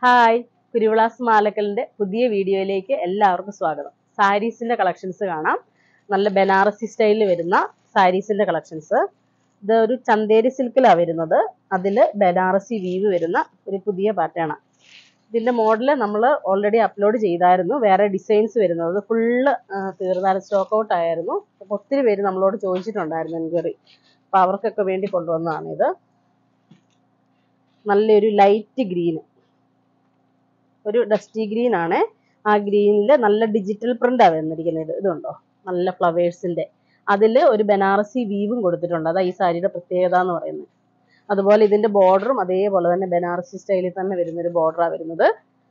hi കുരുവിളാസ് മാലക്കലിന്റെ പുതിയ വീഡിയോയിലേക്ക് എല്ലാവർക്കും സ്വാഗതം സാരീസിന്റെ കളക്ഷൻസ് കാണാം നല്ല ബനാറസി സ്റ്റൈലിൽ വരുന്ന സാരീസിന്റെ കളക്ഷൻസ് ഇത് ഒരു ചന്തേരി സിൽക്കിലാണ് വരുന്നത് അതിൽ ബനാറസി വീവ് വരുന്ന ഒരു പുതിയ പാറ്റേണാണ് ഇതിന്റെ മോഡൽ നമ്മൾ ഓൾറെഡി അപ്ലോഡ് ചെയ്തായിരുന്നു വേറെ ഡിസൈൻസ് വരുന്നത് ഫുള്ള് തീർന്നാലും സ്റ്റോക്ക് ഔട്ട് ആയിരുന്നു അപ്പോൾ ഒത്തിരി പേര് നമ്മളോട് ചോദിച്ചിട്ടുണ്ടായിരുന്നു എൻക്വയറി അപ്പോൾ അവർക്കൊക്കെ വേണ്ടി കൊണ്ടുവന്നതാണ് ഇത് നല്ലൊരു ലൈറ്റ് ഗ്രീൻ ഒരു ഡസ്റ്റി ഗ്രീൻ ആണ് ആ ഗ്രീനിൽ നല്ല ഡിജിറ്റൽ പ്രിന്റാണ് വന്നിരിക്കുന്നത് ഇതുണ്ടോ നല്ല ഫ്ലവേഴ്സിന്റെ അതിൽ ഒരു ബനാറസി വീവും കൊടുത്തിട്ടുണ്ട് അതാ ഈ സാരിയുടെ പ്രത്യേകത എന്ന് പറയുന്നത് അതുപോലെ ഇതിന്റെ ബോർഡറും അതേപോലെ തന്നെ ബനാറസി സ്റ്റൈലിൽ തന്നെ വരുന്ന ഒരു ബോർഡറാണ് വരുന്നത്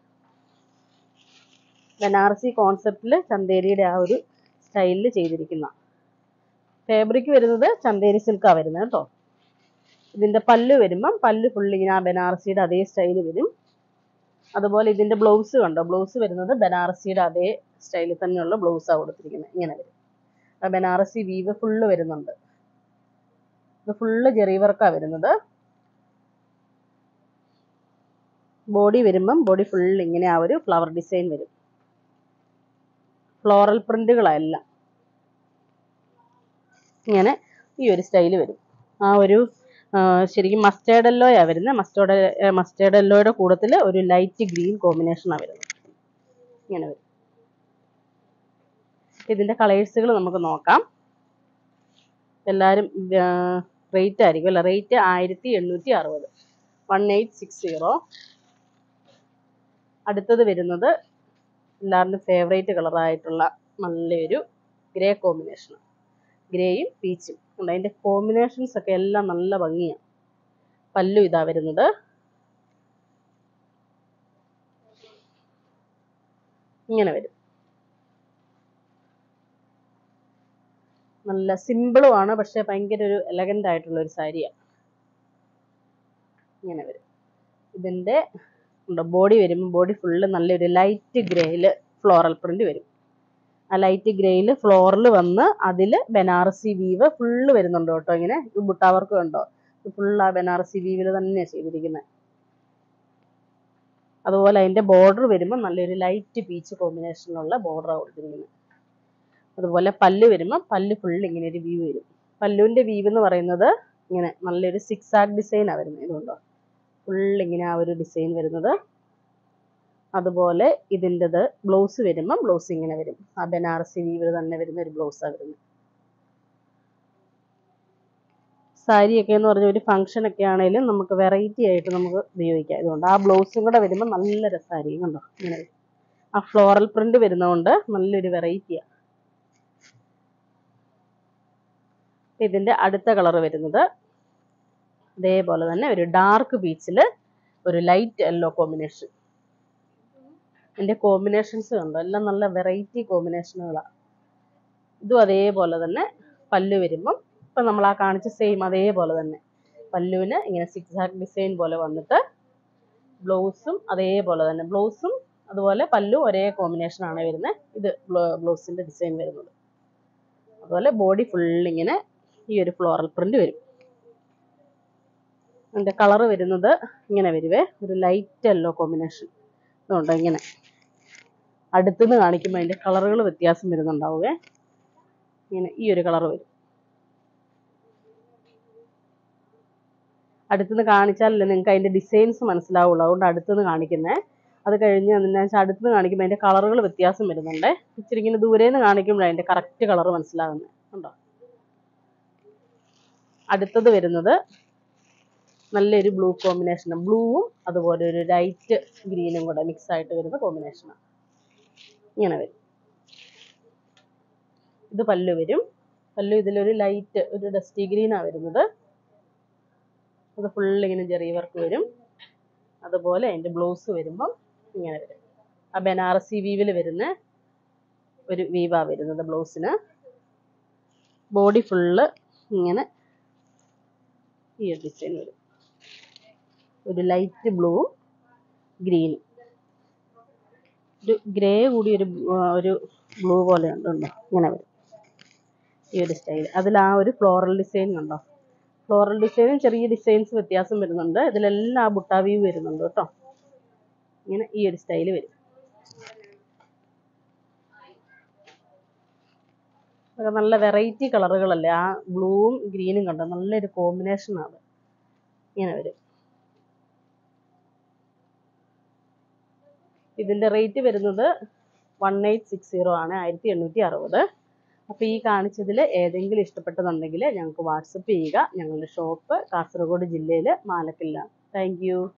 ബനാറസി കോൺസെപ്റ്റിൽ ചന്തേരിയുടെ ആ ഒരു സ്റ്റൈലിൽ ചെയ്തിരിക്കുന്ന ഫാബ്രിക് വരുന്നത് ചന്തേരി സിൽക്കാണ് വരുന്നത് കേട്ടോ ഇതിന്റെ പല്ല് വരുമ്പം പല്ല് ഫുള്ള് ഇങ്ങനെ ആ ബനാറസിയുടെ അതേ സ്റ്റൈൽ വരും അതുപോലെ ഇതിന്റെ ബ്ലൗസ് കണ്ടോ ബ്ലൗസ് വരുന്നത് ബനാറസിയുടെ അതേ സ്റ്റൈലിൽ തന്നെയുള്ള ബ്ലൗസാണ് കൊടുത്തിരിക്കുന്നത് ഇങ്ങനെ വരും ആ ബനാറസി വീവ് ഫുള്ള് വരുന്നുണ്ട് ഇത് ഫുള്ള് ജെറി വർക്കാണ് വരുന്നത് ബോഡി വരുമ്പം ബോഡി ഫുൾ ഇങ്ങനെ ആ ഒരു ഫ്ലവർ ഡിസൈൻ വരും ഫ്ലോറൽ പ്രിന്റുകളെല്ലാം ഇങ്ങനെ ഈ ഒരു സ്റ്റൈൽ വരും ആ ഒരു ആ, ശരിക്കും മസ്റ്റേർഡ് യെല്ലോയാണ് വരുന്നത് മസ്റ്റേർഡ് മസ്റ്റേർഡ് യെല്ലോയുടെ കൂട്ടത്തിൽ ഒരു ലൈറ്റ് ഗ്രീൻ കോമ്പിനേഷനാണ് വരുന്നത് ഇങ്ങനെ വരും ഇതിന്റെ കളേഴ്സുകൾ നമുക്ക് നോക്കാം എല്ലാവരും റേറ്റ് ആയിരിക്കും അല്ല റേറ്റ് ആയിരത്തി എണ്ണൂറ്റി അറുപത് വൺ എയ്റ്റ് സിക്സ് സീറോ അടുത്തത് വരുന്നത് എല്ലാവരുടെയും ഫേവറേറ്റ് കളറായിട്ടുള്ള നല്ലൊരു ഗ്രേ കോമ്പിനേഷൻ ഗ്രേയും പീച്ചും ഉണ്ട് അതിൻ്റെ കോമ്പിനേഷൻസ് ഒക്കെ എല്ലാം നല്ല ഭംഗിയാണ് പല്ലു ഇതാ വരുന്നത് ഇങ്ങനെ വരും നല്ല സിമ്പിളും ആണ് പക്ഷെ ഭയങ്കര ഒരു എലഗൻ്റ് ആയിട്ടുള്ള ഒരു സാരിയാണ് ഇങ്ങനെ വരും ഇതിൻ്റെ ഉണ്ടോ ബോഡി വരുമ്പോൾ ബോഡി ഫുള്ള് നല്ലൊരു ലൈറ്റ് ഗ്രേയിൽ ഫ്ലോറൽ പ്രിന്റ് വരും ആ ലൈറ്റ് ഗ്രേയിൽ ഫ്ലോറിൽ വന്ന് അതിൽ ബനാറസി വീവ് ഫുള്ള് വരുന്നുണ്ട് കേട്ടോ ഇങ്ങനെ ഈ ബുട്ടാവർക്ക് കണ്ടോ ഫുള്ള് ആ ബനാറസി വീവിൽ തന്നെയാണ് ചെയ്തിരിക്കുന്നത് അതുപോലെ അതിൻ്റെ ബോർഡർ വരുമ്പോൾ നല്ലൊരു ലൈറ്റ് പീച്ച് കോമ്പിനേഷനിലുള്ള ബോർഡറാണ് കൊടുത്തിരിക്കുന്നത് അതുപോലെ പല്ല് വരുമ്പോൾ പല്ല് ഫുള്ള് ഇങ്ങനെ ഒരു വീവ് വരും പല്ലുവിൻ്റെ വീവ് എന്ന് പറയുന്നത് ഇങ്ങനെ നല്ലൊരു സിക്സ് ആക്ക് ഡിസൈനാണ് വരുന്നത് ഇതുകൊണ്ടോ ഫുള്ള് ഇങ്ങനെ ആ ഒരു ഡിസൈൻ വരുന്നത് അതുപോലെ ഇതിൻ്റെത് ബ്ലൗസ് വരുമ്പം ബ്ലൗസ് ഇങ്ങനെ വരും ആ ബനാറസി വീവിൽ തന്നെ വരുന്ന ഒരു ബ്ലൗസാണ് വരുന്നത് സാരിയൊക്കെ എന്ന് പറഞ്ഞ ഒരു ഫംഗ്ഷൻ ഒക്കെ ആണെങ്കിലും നമുക്ക് വെറൈറ്റി ആയിട്ട് നമുക്ക് ഉപയോഗിക്കാം ഇതുകൊണ്ട് ആ ബ്ലൗസും കൂടെ വരുമ്പോൾ നല്ല രസമായിരിക്കും കണ്ടോ ഇങ്ങനെ വരും ആ ഫ്ലോറൽ പ്രിന്റ് വരുന്നതുകൊണ്ട് നല്ലൊരു വെറൈറ്റിയാണ് ഇതിന്റെ അടുത്ത കളർ വരുന്നത് അതേപോലെ തന്നെ ഒരു ഡാർക്ക് പീച്ചിൽ ഒരു ലൈറ്റ് യെല്ലോ കോമ്പിനേഷൻ ഇതിന്റെ കോമ്പിനേഷൻസ് കണ്ടോ എല്ലാം നല്ല വെറൈറ്റി കോമ്പിനേഷനുകളാണ് ഇതും അതേപോലെ തന്നെ പല്ലു വരുമ്പം ഇപ്പം നമ്മൾ ആ കാണിച്ച സെയിം അതേപോലെ തന്നെ പല്ലുവിന് ഇങ്ങനെ സിക്സ് ആക്ക് ഡിസൈൻ പോലെ വന്നിട്ട് ബ്ലൗസും അതേപോലെ തന്നെ ബ്ലൗസും അതുപോലെ പല്ലു ഒരേ കോമ്പിനേഷൻ ആണ് വരുന്നത് ഇത് ബ്ലൗസിന്റെ ഡിസൈൻ വരുന്നത് അതുപോലെ ബോഡി ഫുൾ ഇങ്ങനെ ഈ ഒരു ഫ്ലോറൽ പ്രിന്റ് വരും അതിന്റെ കളർ വരുന്നത് ഇങ്ങനെ വരുവേ ഒരു ലൈറ്റ് യെല്ലോ കോമ്പിനേഷൻ ഇതുണ്ട് ഇങ്ങനെ അടുത്തുനിന്ന് കാണിക്കുമ്പോൾ അതിന്റെ കളറുകൾ വ്യത്യാസം വരുന്നുണ്ടാവുമേ ഇങ്ങനെ ഈ ഒരു കളർ വരും അടുത്തുനിന്ന് കാണിച്ചാലല്ലേ നിങ്ങൾക്ക് അതിന്റെ ഡിസൈൻസ് മനസ്സിലാവുള്ളൂ അതുകൊണ്ട് അടുത്തുനിന്ന് കാണിക്കുന്നത് അത് കഴിഞ്ഞ് എന്താ വെച്ചാൽ അടുത്തുനിന്ന് കാണിക്കുമ്പോൾ അതിന്റെ കളറുകൾ വ്യത്യാസം വരുന്നുണ്ട് ഇച്ചിരി ഇങ്ങനെ ദൂരെ നിന്ന് കാണിക്കുമ്പോഴാണ് അതിന്റെ കറക്റ്റ് കളർ മനസ്സിലാകുന്നത് ഉണ്ടോ അടുത്തത് വരുന്നത് നല്ലൊരു ബ്ലൂ കോമ്പിനേഷൻ ബ്ലൂവും അതുപോലെ ഒരു ലൈറ്റ് ഗ്രീനും കൂടെ മിക്സ് ആയിട്ട് വരുന്ന കോമ്പിനേഷനാണ് ഇങ്ങനെ വരും ഇത് പല്ലു വരും പല്ലു ഇതിലൊരു ലൈറ്റ് ഒരു ഡസ്റ്റി ഗ്രീനാണ് വരുന്നത് അത് ഫുള്ള് ഇങ്ങനെ ചെറിയ വർക്ക് വരും അതുപോലെ അതിൻ്റെ ബ്ലൗസ് വരുമ്പം ഇങ്ങനെ വരും ആ ബനാറസി വീവിൽ വരുന്ന ഒരു വീവാ വരുന്നത് ബ്ലൗസിന് ബോഡി ഫുള്ള് ഇങ്ങനെ ഈ ഒരു ഡിസൈൻ വരും ഒരു ലൈറ്റ് ബ്ലൂവും ഗ്രീനും ഒരു ഗ്രേ കൂടി ഒരു ആ, ഒരു ബ്ലൂ പോലെ ഉണ്ടോ ഇങ്ങനെ വരും ഈ ഒരു സ്റ്റൈൽ അതിൽ ആ ഒരു ഫ്ലോറൽ ഡിസൈൻ കണ്ടോ ഫ്ലോറൽ ഡിസൈനും ചെറിയ ഡിസൈൻസ് വ്യത്യാസം വരുന്നുണ്ട് ഇതിലെല്ലാം ആ ബുട്ടാ വ്യൂ വരുന്നുണ്ട് കേട്ടോ ഇങ്ങനെ ഈ ഒരു സ്റ്റൈൽ വരും അതൊക്കെ നല്ല വെറൈറ്റി കളറുകളല്ലേ ആ ബ്ലൂവും ഗ്രീനും കണ്ടോ നല്ലൊരു കോമ്പിനേഷനാണ് ഇങ്ങനെ വരും ഇതിൻ്റെ റേറ്റ് വരുന്നത് വൺ എയ്റ്റ് സിക്സ് സീറോ ആണ് ആയിരത്തി എണ്ണൂറ്റി അറുപത് അപ്പോൾ ഈ കാണിച്ചതിൽ ഏതെങ്കിലും ഇഷ്ടപ്പെട്ടതുണ്ടെങ്കിൽ ഞങ്ങൾക്ക് വാട്സപ്പ് ചെയ്യുക ഞങ്ങളുടെ ഷോപ്പ് കാസർഗോഡ് ജില്ലയിൽ മാലക്കല്ലാണ് താങ്ക് യു